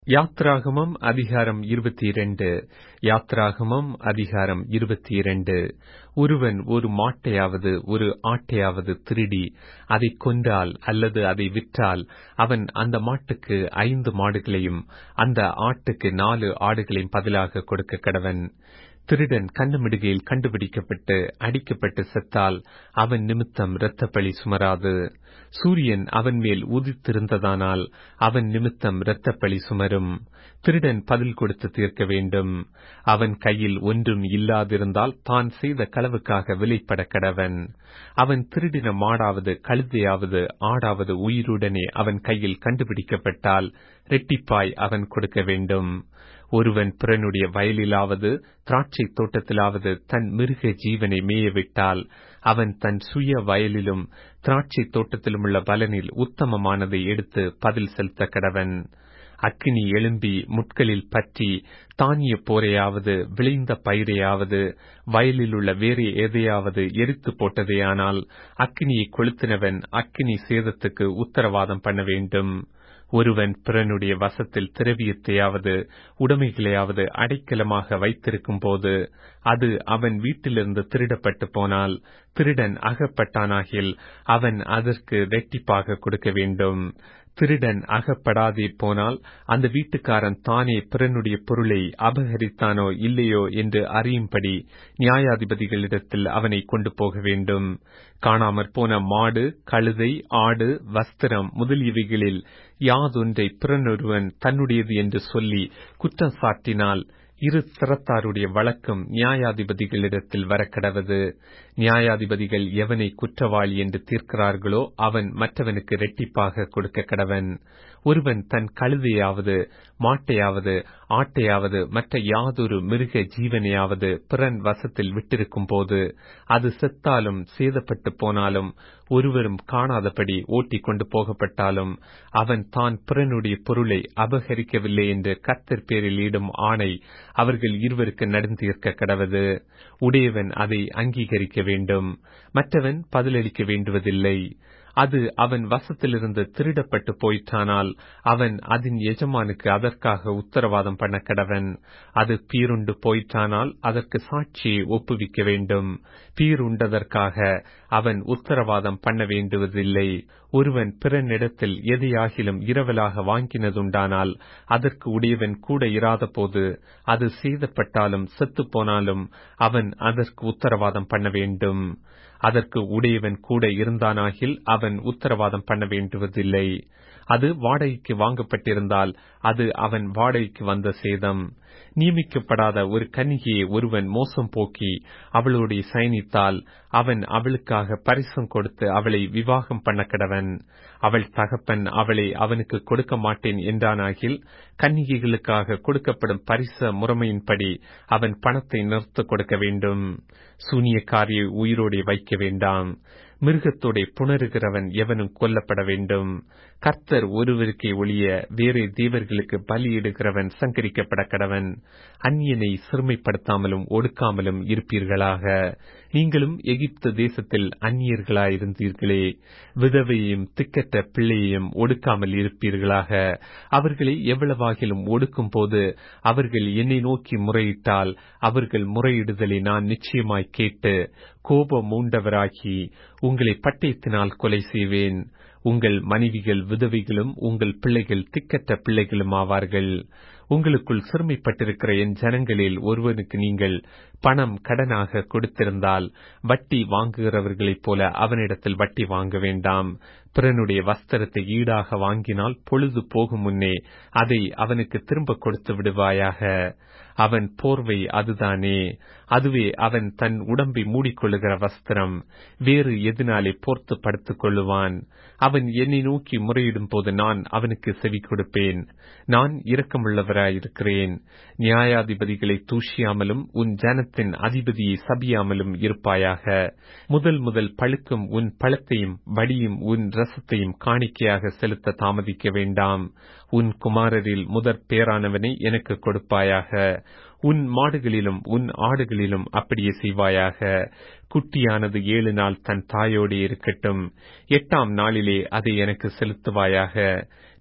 யாத்ராகமம் அதிகாரம் இருபத்தி இரண்டு யாத்ராகமம் அதிகாரம் இருபத்தி இரண்டு ஒருவன் ஒரு மாட்டையாவது ஒரு ஆட்டையாவது திருடி அதை கொன்றால் அல்லது அதை விற்றால் அவன் அந்த மாட்டுக்கு ஐந்து மாடுகளையும் அந்த ஆட்டுக்கு நாலு ஆடுகளையும் பதிலாக கொடுக்க கடவன் திருடன் கண்ணமிடுகையில் கண்டுபிடிக்கப்பட்டு அடிக்கப்பட்டு செத்தால் அவன் நிமித்தம் இரத்தப்பழி சுமராது சூரியன் அவன் மேல் உதித்திருந்ததானால் அவன் நிமித்தம் இரத்தப்பழி சுமரும் திருடன் பதில் கொடுத்து தீர்க்க வேண்டும் அவன் கையில் ஒன்றும் இல்லாதிருந்தால் தான் செய்த களவுக்காக விலைப்பட கடவன் அவன் திருடின மாடாவது கழுதையாவது ஆடாவது உயிருடனே அவன் கையில் கண்டுபிடிக்கப்பட்டால் ரெட்டிப்பாய் அவன் கொடுக்க வேண்டும் ஒருவன் பிறனுடைய வயலிலாவது திராட்சை தோட்டத்திலாவது தன் மிருக ஜீவனை மேயவிட்டால் அவன் தன் சுய வயலிலும் திராட்சை தோட்டத்திலும் உள்ள பலனில் உத்தமமானதை எடுத்து பதில் செலுத்த கடவன் அக்கினி எழும்பி முட்களில் பற்றி தானிய போரையாவது விளைந்த பயிரையாவது வயலில் உள்ள வேறு எதையாவது எரித்து போட்டதேயானால் அக்கினியை கொளுத்தினவன் அக்கினி சேதத்துக்கு உத்தரவாதம் பண்ண வேண்டும் ஒருவன் பிறனுடைய வசத்தில் திரவியத்தையாவது உடைமைகளையாவது அடைக்கலமாக வைத்திருக்கும் போது அது அவன் வீட்டிலிருந்து திருடப்பட்டு போனால் திருடன் அகப்பட்டானாகில் அவன் அதற்கு வெட்டிப்பாக கொடுக்க வேண்டும் திருடன் அகப்படாதே போனால் அந்த வீட்டுக்காரன் தானே பிறனுடைய பொருளை அபகரித்தானோ இல்லையோ என்று அறியும்படி நியாயாதிபதிகளிடத்தில் அவனை கொண்டு போக வேண்டும் காணாமற் போன மாடு கழுதை ஆடு வஸ்திரம் முதலியவைகளில் யாதொன்றை பிறனொருவன் தன்னுடையது என்று சொல்லி குற்றம் சாட்டினால் இரு திறத்தாருடைய வழக்கம் நியாயாதிபதிகளிடத்தில் வரக்கடவது நியாயாதிபதிகள் எவனை குற்றவாளி என்று தீர்க்கிறார்களோ அவன் மற்றவனுக்கு ரெட்டிப்பாக கொடுக்க கடவன் ஒருவன் தன் கழுதையாவது மாட்டையாவது ஆட்டையாவது மற்ற யாதொரு மிருக ஜீவனையாவது பிறன் வசத்தில் விட்டிருக்கும் போது அது செத்தாலும் சேதப்பட்டு போனாலும் ஒருவரும் காணாதபடி ஓட்டி கொண்டு போகப்பட்டாலும் அவன் தான் பிறனுடைய பொருளை அபகரிக்கவில்லை என்று கர்த்தர் பேரில் இடும் ஆணை அவர்கள் இருவருக்கு நடந்தீர்க்க கடவது உடையவன் அதை அங்கீகரிக்க வேண்டும் மற்றவன் பதிலளிக்க வேண்டுவதில்லை அது அவன் வசத்திலிருந்து திருடப்பட்டு போயிற்றானால் அவன் அதன் எஜமானுக்கு அதற்காக உத்தரவாதம் பண்ண கடவன் அது பீருண்டு போயிற்றானால் அதற்கு சாட்சியை ஒப்புவிக்க வேண்டும் பீருண்டதற்காக அவன் உத்தரவாதம் பண்ண வேண்டுவதில்லை ஒருவன் பிறனிடத்தில் எதையாகிலும் இரவலாக வாங்கினதுண்டானால் அதற்கு உடையவன் கூட இராத போது அது சேதப்பட்டாலும் செத்து போனாலும் அவன் அதற்கு உத்தரவாதம் பண்ண வேண்டும் அதற்கு உடையவன் கூட இருந்தானாகில் அவன் உத்தரவாதம் பண்ண வேண்டுவதில்லை அது வாடகைக்கு வாங்கப்பட்டிருந்தால் அது அவன் வாடகைக்கு வந்த சேதம் நியமிக்கப்படாத ஒரு கன்னிகையை ஒருவன் மோசம் போக்கி அவளுடைய சயனித்தால் அவன் அவளுக்காக பரிசம் கொடுத்து அவளை விவாகம் பண்ண கடவன் அவள் தகப்பன் அவளை அவனுக்கு கொடுக்க மாட்டேன் என்றானாகில் கன்னிகைகளுக்காக கொடுக்கப்படும் பரிச முறைமையின்படி அவன் பணத்தை நிறுத்த கொடுக்க வேண்டும் சூனியக்காரியை உயிரோടെ வைக்க வேண்டாம் மிருகத்தோட புணருகிறவன் எவனும் கொல்லப்பட வேண்டும் கர்த்தர் ஒருவருக்கே ஒளிய வேறு தேவர்களுக்கு பலியிடுகிறவன் சங்கரிக்கப்பட கடவன் அந்நியனை சிறுமைப்படுத்தாமலும் ஒடுக்காமலும் இருப்பீர்களாக நீங்களும் எகிப்து தேசத்தில் அந்நியர்களாயிருந்தீர்களே விதவையையும் திக்கற்ற பிள்ளையையும் ஒடுக்காமல் இருப்பீர்களாக அவர்களை எவ்வளவாகிலும் ஒடுக்கும் போது அவர்கள் என்னை நோக்கி முறையிட்டால் அவர்கள் முறையிடுதலை நான் நிச்சயமாய் கேட்டு கோபம் மூண்டவராகி உங்களை பட்டயத்தினால் கொலை செய்வேன் உங்கள் மனைவிகள் விதவைகளும் உங்கள் பிள்ளைகள் திக்கற்ற பிள்ளைகளும் ஆவார்கள் உங்களுக்குள் சிறுமைப்பட்டிருக்கிற என் ஜனங்களில் ஒருவனுக்கு நீங்கள் பணம் கடனாக கொடுத்திருந்தால் வட்டி வாங்குகிறவர்களைப் போல அவனிடத்தில் வட்டி வாங்க வேண்டாம் பிறனுடைய வஸ்திரத்தை ஈடாக வாங்கினால் பொழுது போகும் முன்னே அதை அவனுக்கு திரும்ப கொடுத்து விடுவாயாக அவன் போர்வை அதுதானே அதுவே அவன் தன் உடம்பை மூடிக்கொள்ளுகிற வஸ்திரம் வேறு எதினாலே போர்த்து படுத்துக் கொள்ளுவான் அவன் என்னை நோக்கி முறையிடும் போது நான் அவனுக்கு செவி கொடுப்பேன் நான் இரக்கமுள்ளவராயிருக்கிறேன் நியாயாதிபதிகளை தூஷியாமலும் உன் ஜனத்தின் அதிபதியை சபியாமலும் இருப்பாயாக முதல் முதல் பழுக்கும் உன் பழத்தையும் வடியும் உன் ரசத்தையும் காணிக்கையாக செலுத்த தாமதிக்க வேண்டாம் உன் குமாரரில் முதற் பேரானவனை எனக்கு கொடுப்பாயாக உன் மாடுகளிலும் உன் ஆடுகளிலும் அப்படியே செய்வாயாக குட்டியானது ஏழு நாள் தன் தாயோடு இருக்கட்டும் எட்டாம் நாளிலே அதை எனக்கு செலுத்துவாயாக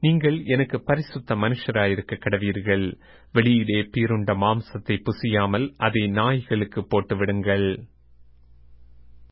நீங்கள் எனக்கு பரிசுத்த மனுஷராயிருக்க கடவீர்கள் வெளியிலே பீருண்ட மாம்சத்தை புசியாமல் அதை நாய்களுக்கு போட்டு விடுங்கள்